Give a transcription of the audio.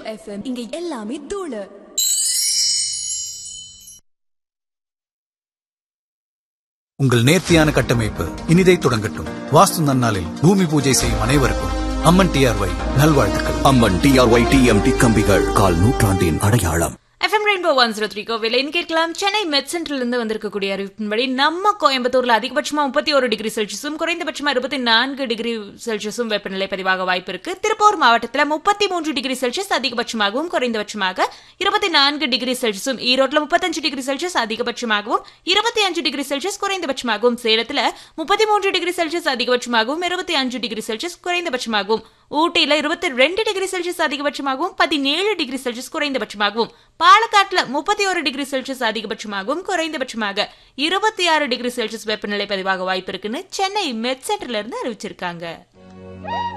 FM இங்க எல்லாமே தூளு உங்கள் நேர்த்தியான கட்டமைப்பு இனிதை தொடங்கட்டும் வாஸ்து நன்னாளில் பூமி பூஜை செய்யும் அனைவருக்கும் அம்மன் டிஆர்ஒய் நல்வாழ்த்துக்கள் அம்மன் டிஆர்ஒய் டிஎம்டி கம்பிகள் கால் நூற்றாண்டின் அடையாளம் FM rainbow one zero three கோவிலைன்னு கேட்கலாம் சென்னை மெட் சென்டர்ல இருந்து வந்திருக்கக்கூடிய அறிவிப்பின்படி நம்ம கோயம்புத்தூர்ல அதிகபட்சமா முப்பத்தி ஒரு டிகிரி செல்சியஸும் குறைந்தபட்சமா இருபத்தி நான்கு டிகிரி செல்சியஸும் வெப்பநிலை பதிவாக வாய்ப்பு இருக்கு திருப்பூர் மாவட்டத்துல முப்பத்தி மூன்று டிகிரி செல்சியஸ் அதிகபட்சமாகவும் குறைந்தபட்சமாக இருபத்தி நான்கு டிகிரி செல்சியஸும் ஈரோட்ல முப்பத்தஞ்சு டிகிரி செல்சியஸ் அதிகபட்சமாகவும் இருபத்தி அஞ்சு டிகிரி செல்சியஸ் குறைந்தபட்சமாகவும் சேலத்துல முப்பத்தி மூன்று டிகிரி செல்சியஸ் அதிகபட்சமாகவும் இருபத்தி அஞ்சு டிகிரி செல்சியஸ் குறைந்தபட்சமாகவும் ஊட்டியில இருபத்தி ரெண்டு டிகிரி செல்சியஸ் அதிகபட்சமாகவும் பதினேழு டிகிரி செல்சியஸ் குறைந்தபட்சமாகவும் பாலக்காட்டுல முப்பத்தி ஒரு டிகிரி செல்சியஸ் அதிகபட்சமாகவும் குறைந்தபட்சமாக இருபத்தி ஆறு டிகிரி செல்சியஸ் வெப்பநிலை பதிவாக வாய்ப்பு இருக்குன்னு சென்னை மெட் சென்டர்ல இருந்து அறிவிச்சிருக்காங்க